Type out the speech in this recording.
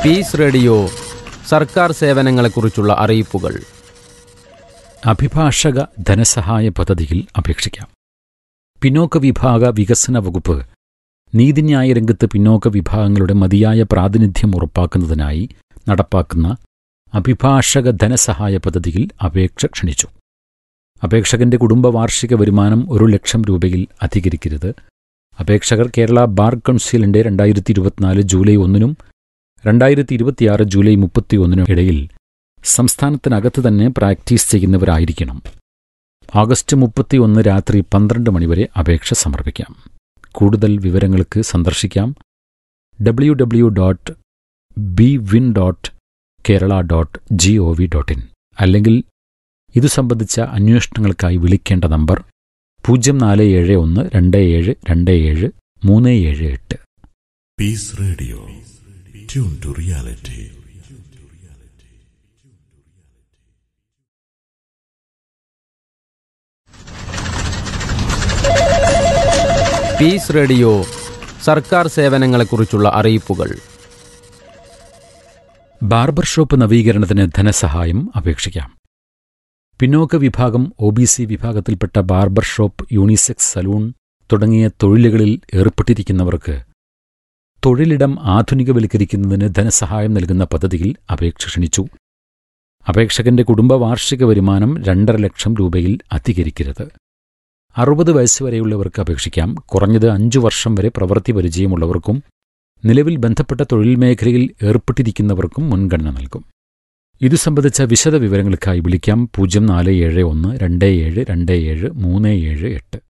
Piece radio സർക്കാർ സേവനങ്ങളെക്കുറിച്ചുള്ള അറിയിപ്പുകൾ അഭിഭാഷക ധനസഹായ പദ്ധതിയിൽ അപേക്ഷിക്കാം പിന്നോക്ക വിഭാഗ വികസന വകുപ്പ് നീതിന്യായ രംഗത്ത് പിന്നോക്ക വിഭാഗങ്ങളുടെ മതിയായ പ്രാതിനിധ്യം ഉറപ്പാക്കുന്നതിനായി നടപ്പാക്കുന്ന അഭിഭാഷക ധനസഹായ പദ്ധതിയിൽ അപേക്ഷ ക്ഷണിച്ചു അപേക്ഷകന്റെ കുടുംബ വാർഷിക വരുമാനം ഒരു ലക്ഷം രൂപയിൽ അധികരിക്കരുത് അപേക്ഷകർ കേരള ബാർ കൗൺസിലിന്റെ രണ്ടായിരത്തി ഇരുപത്തിനാല് ജൂലൈ ഒന്നിനും രണ്ടായിരത്തി ഇരുപത്തിയാറ് ജൂലൈ മുപ്പത്തിയൊന്നിനും ഇടയിൽ സംസ്ഥാനത്തിനകത്ത് തന്നെ പ്രാക്ടീസ് ചെയ്യുന്നവരായിരിക്കണം ആഗസ്റ്റ് മുപ്പത്തിയൊന്ന് രാത്രി പന്ത്രണ്ട് മണിവരെ അപേക്ഷ സമർപ്പിക്കാം കൂടുതൽ വിവരങ്ങൾക്ക് സന്ദർശിക്കാം W W dot B win dot Kerala dot G O V dot in അല്ലെങ്കിൽ ഇതു സംബന്ധിച്ച അന്വേഷണങ്ങൾക്കായി വിളിക്കേണ്ട നമ്പർ പൂജ്യം നാല് ഏഴ് ഒന്ന് രണ്ട് ഏഴ് രണ്ട് ഏഴ് മൂന്ന് ഏഴ് എട്ട് Peace Radio. Tune to reality. Peace radio സർക്കാർ സേവനങ്ങളെക്കുറിച്ചുള്ള അറിയിപ്പുകൾ ബാർബർ ഷോപ്പ് നവീകരണത്തിന് ധനസഹായം അപേക്ഷിക്കാം പിന്നോക്ക വിഭാഗം ഒ ബി സി വിഭാഗത്തിൽപ്പെട്ട ബാർബർ ഷോപ്പ് യൂണിസെക്സ് സലൂൺ തുടങ്ങിയ തൊഴിലുകളിൽ ഏർപ്പെട്ടിരിക്കുന്നവർക്ക് തൊഴിലിടം ആധുനികവൽക്കരിക്കുന്നതിന് ധനസഹായം നൽകുന്ന പദ്ധതിയിൽ അപേക്ഷ ക്ഷണിച്ചു അപേക്ഷകന്റെ കുടുംബ വാർഷിക വരുമാനം രണ്ടര ലക്ഷം രൂപയിൽ അധികരിക്കരുത് അറുപത് വയസ്സുവരെയുള്ളവർക്ക് അപേക്ഷിക്കാം കുറഞ്ഞത് അഞ്ചു വർഷം വരെ പ്രവൃത്തി പരിചയമുള്ളവർക്കും നിലവിൽ ബന്ധപ്പെട്ട തൊഴിൽ മേഖലയിൽ ഏർപ്പെട്ടിരിക്കുന്നവർക്കും മുൻഗണന നൽകും ഇതു സംബന്ധിച്ച വിശദ വിവരങ്ങൾക്കായി വിളിക്കാം പൂജ്യം നാല് ഏഴ് ഒന്ന് രണ്ട് ഏഴ് രണ്ട് ഏഴ് മൂന്ന് ഏഴ് എട്ട്